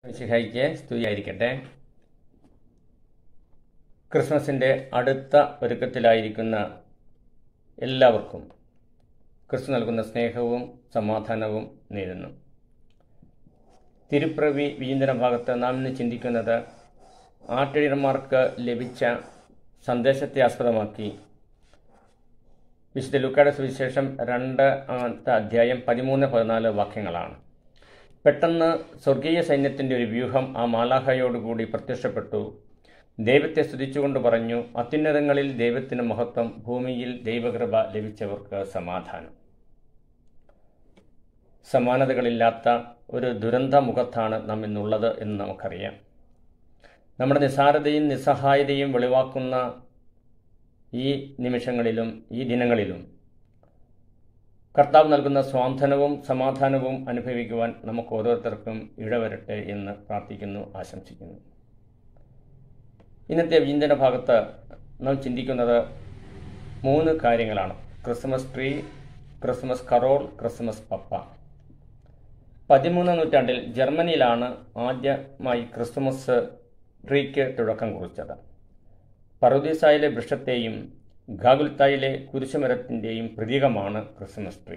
മിശിഹായിക്ക് സ്തുതിയായിരിക്കട്ടെ ക്രിസ്മസിൻ്റെ അടുത്ത ഒരുക്കത്തിലായിരിക്കുന്ന എല്ലാവർക്കും ക്രിസ്തു നൽകുന്ന സ്നേഹവും സമാധാനവും നേരുന്നു തിരുപ്രവി വിചിന്തന ഭാഗത്ത് നാം ഇന്ന് ചിന്തിക്കുന്നത് ആട്ടിടയന്മാർക്ക് ലഭിച്ച സന്ദേശത്തെ ആസ്പദമാക്കി വിശുദ്ധ ലുക്കായുടെ സുവിശേഷം രണ്ട് ആമത്തെ അധ്യായം പതിമൂന്ന് പതിനാല് വാക്യങ്ങളാണ് പെട്ടെന്ന് സ്വർഗീയ സൈന്യത്തിൻ്റെ ഒരു വ്യൂഹം ആ മാലാഹയോടുകൂടി പ്രത്യക്ഷപ്പെട്ടു ദൈവത്തെ സ്തുതിച്ചുകൊണ്ട് പറഞ്ഞു അത്യുന്നതങ്ങളിൽ ദൈവത്തിന് മഹത്വം ഭൂമിയിൽ ദൈവകൃപ ലഭിച്ചവർക്ക് സമാധാനം സമാനതകളില്ലാത്ത ഒരു ദുരന്ത മുഖത്താണ് നാം ഇന്നുള്ളത് എന്ന് നമുക്കറിയാം നമ്മുടെ നിസ്സാരതയും നിസ്സഹായതയും വെളിവാക്കുന്ന ഈ നിമിഷങ്ങളിലും ഈ ദിനങ്ങളിലും കർത്താവ് നൽകുന്ന സ്വാന്തനവും സമാധാനവും അനുഭവിക്കുവാൻ നമുക്ക് ഓരോരുത്തർക്കും ഇടവരട്ടെ എന്ന് പ്രാർത്ഥിക്കുന്നു ആശംസിക്കുന്നു ഇന്നത്തെ വിചിന്തന ഭാഗത്ത് നാം ചിന്തിക്കുന്നത് മൂന്ന് കാര്യങ്ങളാണ് Christmas tree Christmas carol Christmas പപ്പ പതിമൂന്നാം നൂറ്റാണ്ടിൽ ജർമ്മനിയിലാണ് ആദ്യമായി ക്രിസ്മസ് ട്രീക്ക് തുടക്കം കുറിച്ചത് പറുദീസായിലെ വൃക്ഷത്തെയും ഗാഗുൽത്തായിലെ കുരിശുമരത്തിൻ്റെയും പ്രതീകമാണ് ക്രിസ്മസ് ട്രീ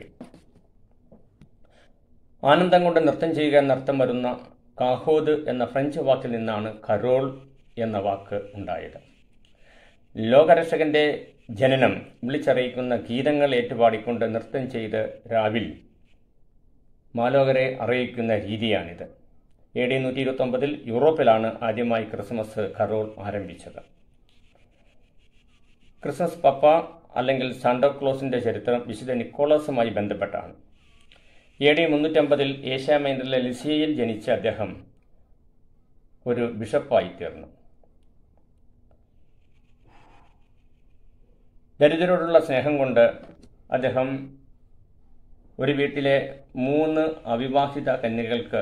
ആനന്ദം കൊണ്ട് നൃത്തം ചെയ്യുക എന്നർത്ഥം വരുന്ന കാഹോദ് എന്ന ഫ്രഞ്ച് വാക്കിൽ നിന്നാണ് കരോൾ എന്ന വാക്ക് ഉണ്ടായത് ലോകരക്ഷകന്റെ ജനനം വിളിച്ചറിയിക്കുന്ന ഗീതങ്ങൾ ഏറ്റുപാടിക്കൊണ്ട് നൃത്തം ചെയ്ത് രാവിൽ മാലോകരെ അറിയിക്കുന്ന രീതിയാണിത് എ ഡി നൂറ്റി ഇരുപത്തൊമ്പതിൽ യൂറോപ്പിലാണ് ആദ്യമായി ക്രിസ്മസ് കരോൾ ആരംഭിച്ചത് ക്രിസ്മസ് പപ്പ അല്ലെങ്കിൽ സാന്റോക്ലോസിന്റെ ചരിത്രം വിശുദ്ധ നിക്കോളസുമായി ബന്ധപ്പെട്ടാണ് എ ഡി മുന്നൂറ്റമ്പതിൽ ഏഷ്യ മൈനറിലെ ലിസിയയിൽ ജനിച്ച അദ്ദേഹം ഒരു ബിഷപ്പായി തീർന്നു ദരിദ്രരോടുള്ള സ്നേഹം കൊണ്ട് അദ്ദേഹം ഒരു വീട്ടിലെ മൂന്ന് അവിവാഹിത കന്യകൾക്ക്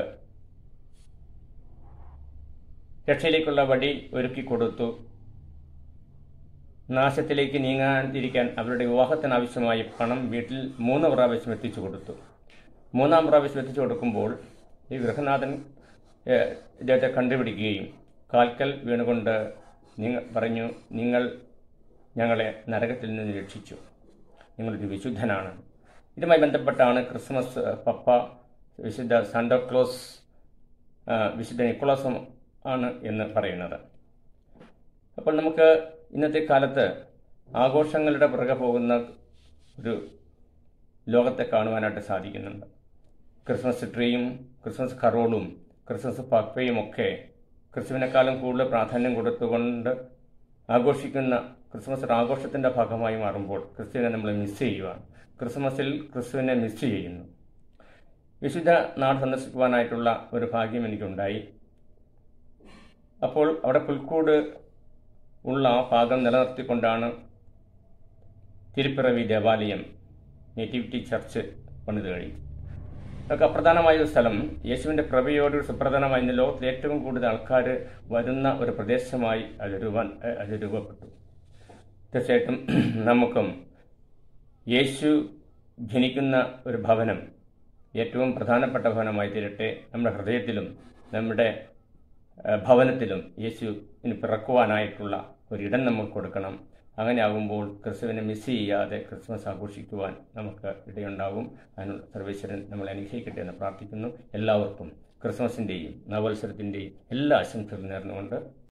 രക്ഷയിലേക്കുള്ള വഴി ഒരുക്കി കൊടുത്തു നാശത്തിലേക്ക് നീങ്ങാതിരിക്കാൻ അവരുടെ വിവാഹത്തിനാവശ്യമായ പണം വീട്ടിൽ മൂന്ന് പ്രാവശ്യം എത്തിച്ചു കൊടുത്തു മൂന്നാം പ്രാവശ്യം എത്തിച്ചു കൊടുക്കുമ്പോൾ ഈ ഗൃഹനാഥൻ ഇദ്ദേഹത്തെ കണ്ടുപിടിക്കുകയും കാൽക്കൽ വീണുകൊണ്ട് നിങ്ങൾ പറഞ്ഞു നിങ്ങൾ ഞങ്ങളെ നരകത്തിൽ നിന്ന് രക്ഷിച്ചു നിങ്ങളൊരു വിശുദ്ധനാണ് ഇതുമായി ബന്ധപ്പെട്ടാണ് ക്രിസ്മസ് പപ്പ വിശുദ്ധ സാന്റോക്ലോസ് വിശുദ്ധ നിക്കോളാസ് ആണ് എന്ന് പറയുന്നത് അപ്പോൾ നമുക്ക് ഇന്നത്തെ കാലത്ത് ആഘോഷങ്ങളുടെ പുറകെ പോകുന്ന ഒരു ലോകത്തെ കാണുവാനായിട്ട് സാധിക്കുന്നുണ്ട് ക്രിസ്മസ് ട്രീയും ക്രിസ്മസ് കറോളും ക്രിസ്മസ് പപ്പയും ഒക്കെ ക്രിസ്തുവിനെക്കാളും കൂടുതൽ പ്രാധാന്യം കൊടുത്തുകൊണ്ട് ആഘോഷിക്കുന്ന ക്രിസ്മസ് ഒരു ആഘോഷത്തിൻ്റെ ഭാഗമായി മാറുമ്പോൾ ക്രിസ്തുവിനെ നമ്മൾ മിസ് ചെയ്യുവാണ് ക്രിസ്മസിൽ ക്രിസ്തുവിനെ മിസ് ചെയ്യുന്നു വിശുദ്ധ നാട് സന്ദർശിക്കുവാനായിട്ടുള്ള ഒരു ഭാഗ്യം എനിക്കുണ്ടായി അപ്പോൾ അവിടെ പുൽക്കൂട് ഉള്ള ആ ഭാഗം നിലനിർത്തിക്കൊണ്ടാണ് തിരുപ്പിറവി ദേവാലയം നേറ്റിവിറ്റി ചർച്ച് പണിത് കഴിയും അതൊക്കെ അപ്രധാനമായ ഒരു സ്ഥലം യേശുവിൻ്റെ പ്രഭയോട് സുപ്രധാനമായി ഇന്ന് ലോകത്തിൽ ഏറ്റവും കൂടുതൽ ആൾക്കാർ വരുന്ന ഒരു പ്രദേശമായി അത് രൂപ അത് രൂപപ്പെട്ടു തീർച്ചയായിട്ടും നമുക്കും യേശു ജനിക്കുന്ന ഒരു ഭവനം ഏറ്റവും പ്രധാനപ്പെട്ട ഭവനമായി തീരട്ടെ നമ്മുടെ ഹൃദയത്തിലും നമ്മുടെ ഭവനത്തിലും യേശുവിന് പിറക്കുവാനായിട്ടുള്ള ഒരിടം നമ്മൾ കൊടുക്കണം അങ്ങനെ ആകുമ്പോൾ ക്രിസ്തുവിനെ മിസ് ചെയ്യാതെ ക്രിസ്മസ് ആഘോഷിക്കുവാൻ നമുക്ക് ഇടയുണ്ടാകും അതിനുള്ള സർവേശ്വരൻ നമ്മളെ അനുഗ്രഹിക്കട്ടെ എന്ന് പ്രാർത്ഥിക്കുന്നു എല്ലാവർക്കും ക്രിസ്മസിൻ്റെയും നവത്സരത്തിൻ്റെയും എല്ലാ ആശംസകളും നേർന്നുകൊണ്ട്